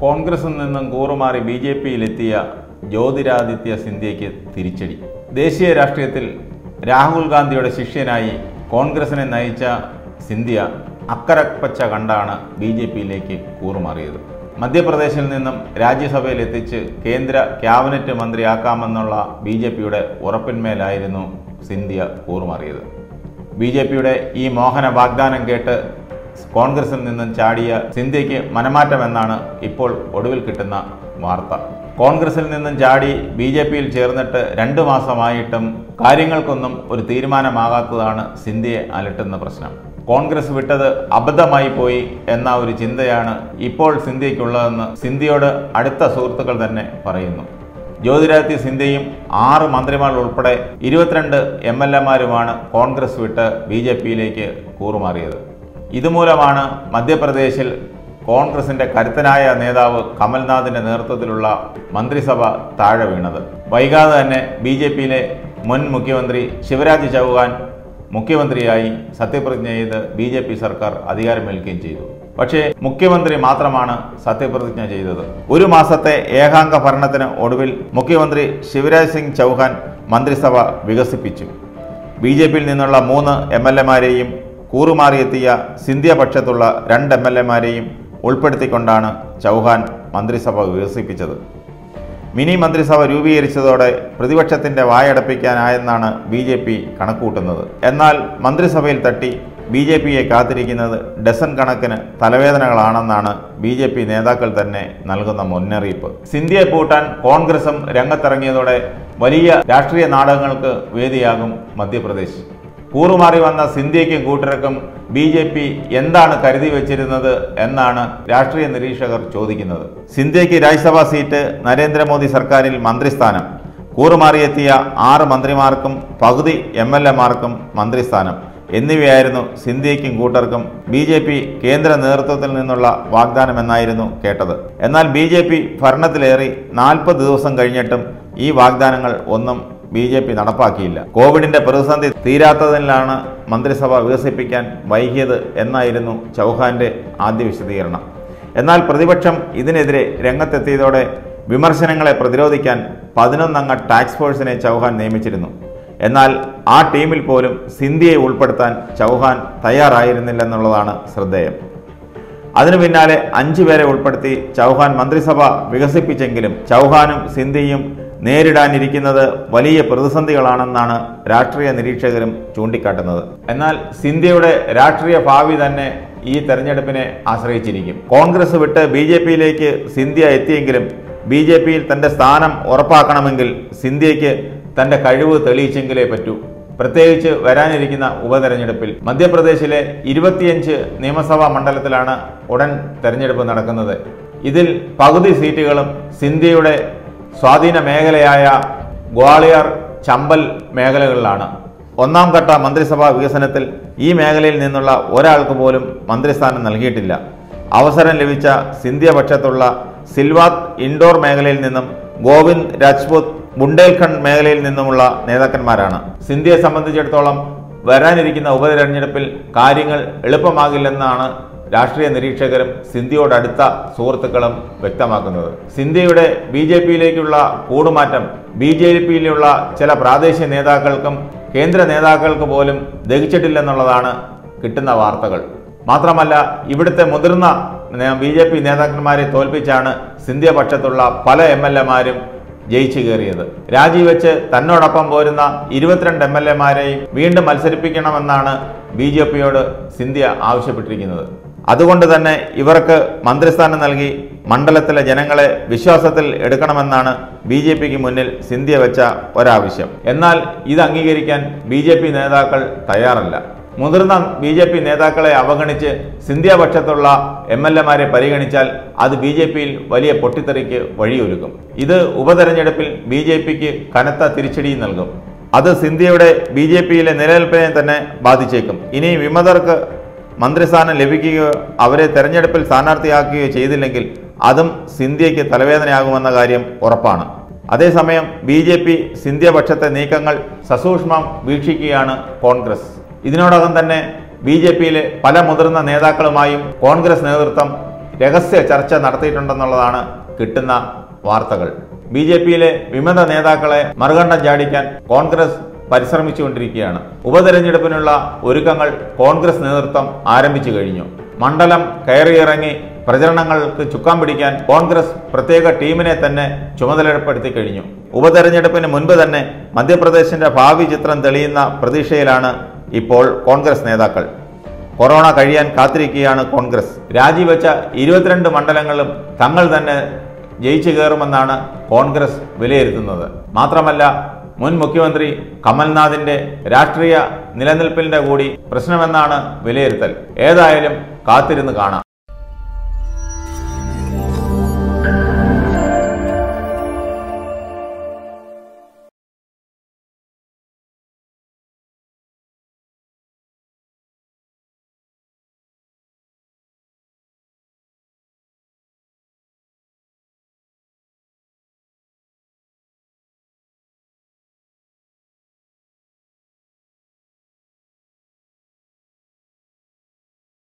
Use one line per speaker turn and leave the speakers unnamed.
കോൺഗ്രസിൽ നിന്നും കൂറുമാറി ബി ജെ പിയിലെത്തിയ ജ്യോതിരാദിത്യ സിന്ധ്യയ്ക്ക് തിരിച്ചടി ദേശീയ രാഷ്ട്രീയത്തിൽ രാഹുൽ ഗാന്ധിയുടെ ശിഷ്യനായി കോൺഗ്രസിനെ നയിച്ച സിന്ധ്യ അക്കരപ്പച്ച കണ്ടാണ് ബി ജെ പിയിലേക്ക് കൂറുമാറിയത് മധ്യപ്രദേശിൽ നിന്നും രാജ്യസഭയിൽ എത്തിച്ച് കേന്ദ്ര ക്യാബിനറ്റ് മന്ത്രിയാക്കാമെന്നുള്ള ബി ജെ പിയുടെ ഉറപ്പിന്മേലായിരുന്നു സിന്ധ്യ കൂറുമാറിയത് ബി ജെ പിയുടെ ഈ മോഹന വാഗ്ദാനം കേട്ട് കോൺഗ്രസിൽ നിന്നും ചാടിയ സിന്ധ്യയ്ക്ക് മനമാറ്റമെന്നാണ് ഇപ്പോൾ ഒടുവിൽ കിട്ടുന്ന വാർത്ത കോൺഗ്രസിൽ നിന്നും ചാടി ബി ജെ പിയിൽ ചേർന്നിട്ട് രണ്ട് മാസമായിട്ടും കാര്യങ്ങൾക്കൊന്നും ഒരു തീരുമാനമാകാത്തതാണ് സിന്ധ്യയെ അലട്ടുന്ന പ്രശ്നം കോൺഗ്രസ് വിട്ടത് അബദ്ധമായി പോയി എന്ന ഒരു ചിന്തയാണ് ഇപ്പോൾ സിന്ധ്യയ്ക്കുള്ളതെന്ന് സിന്ധ്യയോട് അടുത്ത സുഹൃത്തുക്കൾ തന്നെ പറയുന്നു ജ്യോതിരാദിത്യ സിന്ധ്യയും ആറ് മന്ത്രിമാർ ഉൾപ്പെടെ ഇരുപത്തിരണ്ട് എം എൽ എമാരുമാണ് കോൺഗ്രസ് വിട്ട് ബി ജെ പിയിലേക്ക് കൂറുമാറിയത് ഇതുമൂലമാണ് മധ്യപ്രദേശിൽ കോൺഗ്രസിന്റെ കരുത്തനായ നേതാവ് കമൽനാഥിന്റെ നേതൃത്വത്തിലുള്ള മന്ത്രിസഭ താഴെ വീണത് വൈകാതെ തന്നെ ബി ജെ പിയിലെ മുൻ മുഖ്യമന്ത്രി ശിവരാജ് ചൗഹാൻ മുഖ്യമന്ത്രിയായി സത്യപ്രതിജ്ഞ ചെയ്ത് ബി ജെ പി സർക്കാർ അധികാരമേൽക്കുകയും ചെയ്തു പക്ഷേ മുഖ്യമന്ത്രി മാത്രമാണ് സത്യപ്രതിജ്ഞ ചെയ്തത് ഒരു മാസത്തെ ഏകാംഗ ഭരണത്തിന് ഒടുവിൽ മുഖ്യമന്ത്രി ശിവരാജ് സിംഗ് ചൗഹാൻ മന്ത്രിസഭ വികസിപ്പിച്ചു ബി ജെ പിയിൽ നിന്നുള്ള മൂന്ന് എം എൽ എമാരെയും കൂറുമാറിയെത്തിയ സിന്ധ്യ പക്ഷത്തുള്ള രണ്ട് എം എൽ എമാരെയും ഉൾപ്പെടുത്തിക്കൊണ്ടാണ് ചൗഹാൻ മന്ത്രിസഭ വികസിപ്പിച്ചത് മിനി മന്ത്രിസഭ രൂപീകരിച്ചതോടെ പ്രതിപക്ഷത്തിന്റെ വായടപ്പിക്കാനായെന്നാണ് ബി ജെ പി കണക്കൂട്ടുന്നത് എന്നാൽ മന്ത്രിസഭയിൽ തട്ടി ബി ജെ പിയെ കാത്തിരിക്കുന്നത് ഡസൻ കണക്കിന് തലവേദനകളാണെന്നാണ് ബി ജെ പി നേതാക്കൾ തന്നെ നൽകുന്ന മുന്നറിയിപ്പ് സിന്ധ്യയെ പൂട്ടാൻ കോൺഗ്രസും രംഗത്തിറങ്ങിയതോടെ വലിയ രാഷ്ട്രീയ നാടകങ്ങൾക്ക് വേദിയാകും മധ്യപ്രദേശ് കൂറുമാറി വന്ന സിന്ധ്യയ്ക്കും കൂട്ടർക്കും ബി ജെ പി എന്താണ് കരുതി വച്ചിരുന്നത് എന്നാണ് രാഷ്ട്രീയ നിരീക്ഷകർ ചോദിക്കുന്നത് സിന്ധ്യയ്ക്ക് രാജ്യസഭാ സീറ്റ് നരേന്ദ്രമോദി സർക്കാരിൽ മന്ത്രിസ്ഥാനം കൂറുമാറിയെത്തിയ ആറ് മന്ത്രിമാർക്കും പകുതി എം എൽ എമാർക്കും മന്ത്രിസ്ഥാനം എന്നിവയായിരുന്നു സിന്ധ്യയ്ക്കും കൂട്ടർക്കും ബി ജെ പി കേന്ദ്ര നേതൃത്വത്തിൽ നിന്നുള്ള വാഗ്ദാനമെന്നായിരുന്നു കേട്ടത് എന്നാൽ ബി ജെ പി ഭരണത്തിലേറി നാൽപ്പത് ദിവസം കഴിഞ്ഞിട്ടും ഈ വാഗ്ദാനങ്ങൾ ഒന്നും ബി ജെ പി നടപ്പാക്കിയില്ല കോവിഡിന്റെ പ്രതിസന്ധി തീരാത്തതിലാണ് മന്ത്രിസഭ വികസിപ്പിക്കാൻ വൈകിയത് എന്നായിരുന്നു ചൗഹാന്റെ ആദ്യ വിശദീകരണം എന്നാൽ പ്രതിപക്ഷം ഇതിനെതിരെ രംഗത്തെത്തിയതോടെ വിമർശനങ്ങളെ പ്രതിരോധിക്കാൻ പതിനൊന്നംഗ ടാക്സ് ഫോഴ്സിനെ ചൗഹാൻ നിയമിച്ചിരുന്നു എന്നാൽ ആ ടീമിൽ പോലും സിന്ധ്യയെ ഉൾപ്പെടുത്താൻ ചൗഹാൻ തയ്യാറായിരുന്നില്ലെന്നുള്ളതാണ് ശ്രദ്ധേയം അതിനു പിന്നാലെ അഞ്ചു പേരെ ഉൾപ്പെടുത്തി ചൗഹാൻ മന്ത്രിസഭ വികസിപ്പിച്ചെങ്കിലും ചൗഹാനും സിന്ധ്യയും നേരിടാനിരിക്കുന്നത് വലിയ പ്രതിസന്ധികളാണെന്നാണ് രാഷ്ട്രീയ നിരീക്ഷകരും ചൂണ്ടിക്കാട്ടുന്നത് എന്നാൽ സിന്ധ്യയുടെ രാഷ്ട്രീയ ഭാവി തന്നെ ഈ തെരഞ്ഞെടുപ്പിനെ ആശ്രയിച്ചിരിക്കും കോൺഗ്രസ് വിട്ട് ബി ജെ പിയിലേക്ക് സിന്ധ്യ എത്തിയെങ്കിലും ബി ജെ പിയിൽ തന്റെ സ്ഥാനം ഉറപ്പാക്കണമെങ്കിൽ സിന്ധ്യയ്ക്ക് തന്റെ കഴിവ് തെളിയിച്ചെങ്കിലേ പറ്റൂ പ്രത്യേകിച്ച് വരാനിരിക്കുന്ന ഉപതെരഞ്ഞെടുപ്പിൽ മധ്യപ്രദേശിലെ ഇരുപത്തിയഞ്ച് നിയമസഭാ മണ്ഡലത്തിലാണ് ഉടൻ തെരഞ്ഞെടുപ്പ് നടക്കുന്നത് ഇതിൽ പകുതി സീറ്റുകളും സിന്ധ്യയുടെ സ്വാധീന മേഖലയായ ഗ്വാളിയർ ചമ്പൽ മേഖലകളിലാണ് ഒന്നാം ഘട്ട മന്ത്രിസഭാ വികസനത്തിൽ ഈ മേഖലയിൽ നിന്നുള്ള ഒരാൾക്ക് പോലും മന്ത്രിസ്ഥാനം നൽകിയിട്ടില്ല അവസരം ലഭിച്ച സിന്ധ്യ പക്ഷത്തുള്ള സിൽവാത്ത് ഇൻഡോർ മേഖലയിൽ നിന്നും ഗോവിന്ദ് രാജ്പുത് ബുണ്ടേൽഖണ്ഡ് മേഖലയിൽ നിന്നുമുള്ള നേതാക്കന്മാരാണ് സിന്ധ്യയെ സംബന്ധിച്ചിടത്തോളം വരാനിരിക്കുന്ന ഉപതെരഞ്ഞെടുപ്പിൽ കാര്യങ്ങൾ എളുപ്പമാകില്ലെന്നാണ് രാഷ്ട്രീയ നിരീക്ഷകരും സിന്ധ്യയോടടുത്ത സുഹൃത്തുക്കളും വ്യക്തമാക്കുന്നത് സിന്ധ്യയുടെ ബി ജെ പിയിലേക്കുള്ള കൂടുമാറ്റം ബി ജെ പിയിലുള്ള ചില പ്രാദേശിക നേതാക്കൾക്കും കേന്ദ്ര നേതാക്കൾക്ക് പോലും ദഹിച്ചിട്ടില്ലെന്നുള്ളതാണ് കിട്ടുന്ന വാർത്തകൾ മാത്രമല്ല ഇവിടുത്തെ മുതിർന്ന ബി ജെ പി നേതാക്കന്മാരെ തോൽപ്പിച്ചാണ് സിന്ധ്യ പക്ഷത്തുള്ള പല എം എൽ എമാരും ജയിച്ചു കയറിയത് രാജിവെച്ച് തന്നോടൊപ്പം പോരുന്ന ഇരുപത്തിരണ്ട് എം എൽ എമാരെയും വീണ്ടും മത്സരിപ്പിക്കണമെന്നാണ് ബി ജെ പിയോട് സിന്ധ്യ ആവശ്യപ്പെട്ടിരിക്കുന്നത് അതുകൊണ്ട് തന്നെ ഇവർക്ക് മന്ത്രിസ്ഥാനം നൽകി മണ്ഡലത്തിലെ ജനങ്ങളെ വിശ്വാസത്തിൽ എടുക്കണമെന്നാണ് ബി ജെ പിക്ക് മുന്നിൽ സിന്ധ്യ വെച്ച ഒരാവശ്യം എന്നാൽ ഇത് അംഗീകരിക്കാൻ ബി ജെ പി നേതാക്കൾ തയ്യാറല്ല മുതിർന്ന ബി ജെ പി നേതാക്കളെ അവഗണിച്ച് സിന്ധ്യ പക്ഷത്തുള്ള എം എൽ എമാരെ പരിഗണിച്ചാൽ അത് ബി ജെ പിയിൽ വലിയ പൊട്ടിത്തെറിക്ക് വഴിയൊരുക്കും ഇത് ഉപതെരഞ്ഞെടുപ്പിൽ ബി ജെ പിക്ക് കനത്ത തിരിച്ചടി നൽകും അത് സിന്ധ്യയുടെ ബി ജെ പിയിലെ നിലനിൽപ്പിനെ തന്നെ ബാധിച്ചേക്കും ഇനി വിമതർക്ക് മന്ത്രിസ്ഥാനം ലഭിക്കുകയോ അവരെ തെരഞ്ഞെടുപ്പിൽ സ്ഥാനാർത്ഥിയാക്കുകയോ ചെയ്തില്ലെങ്കിൽ അതും സിന്ധ്യയ്ക്ക് തലവേദനയാകുമെന്ന കാര്യം ഉറപ്പാണ് അതേസമയം ബി ജെ പി സിന്ധ്യ പക്ഷത്തെ നീക്കങ്ങൾ സസൂക്ഷ്മം വീക്ഷിക്കുകയാണ് കോൺഗ്രസ് ഇതിനോടകം തന്നെ ബി ജെ പിയിലെ പല മുതിർന്ന നേതാക്കളുമായും കോൺഗ്രസ് നേതൃത്വം രഹസ്യ ചർച്ച നടത്തിയിട്ടുണ്ടെന്നുള്ളതാണ് കിട്ടുന്ന വാർത്തകൾ ബി ജെ പിയിലെ വിമത നേതാക്കളെ മറുകണ്ഠം ചാടിക്കാൻ കോൺഗ്രസ് പരിശ്രമിച്ചുകൊണ്ടിരിക്കുകയാണ് ഉപതെരഞ്ഞെടുപ്പിനുള്ള ഒരുക്കങ്ങൾ കോൺഗ്രസ് നേതൃത്വം ആരംഭിച്ചു കഴിഞ്ഞു മണ്ഡലം കയറിയിറങ്ങി പ്രചരണങ്ങൾക്ക് ചുക്കാൻ പിടിക്കാൻ കോൺഗ്രസ് പ്രത്യേക ടീമിനെ തന്നെ ചുമതലപ്പെടുത്തി കഴിഞ്ഞു ഉപതെരഞ്ഞെടുപ്പിന് മുൻപ് തന്നെ മധ്യപ്രദേശിന്റെ ഭാവി ചിത്രം തെളിയുന്ന പ്രതീക്ഷയിലാണ് ഇപ്പോൾ കോൺഗ്രസ് നേതാക്കൾ കൊറോണ കഴിയാൻ കാത്തിരിക്കുകയാണ് കോൺഗ്രസ് രാജിവെച്ച ഇരുപത്തിരണ്ട് മണ്ഡലങ്ങളും തങ്ങൾ തന്നെ ജയിച്ചു കയറുമെന്നാണ് കോൺഗ്രസ് വിലയിരുത്തുന്നത് മാത്രമല്ല മുൻ മുഖ്യമന്ത്രി കമൽനാഥിന്റെ രാഷ്ട്രീയ നിലനിൽപ്പിന്റെ കൂടി പ്രശ്നമെന്നാണ് വിലയിരുത്തൽ ഏതായാലും കാത്തിരുന്ന് കാണാം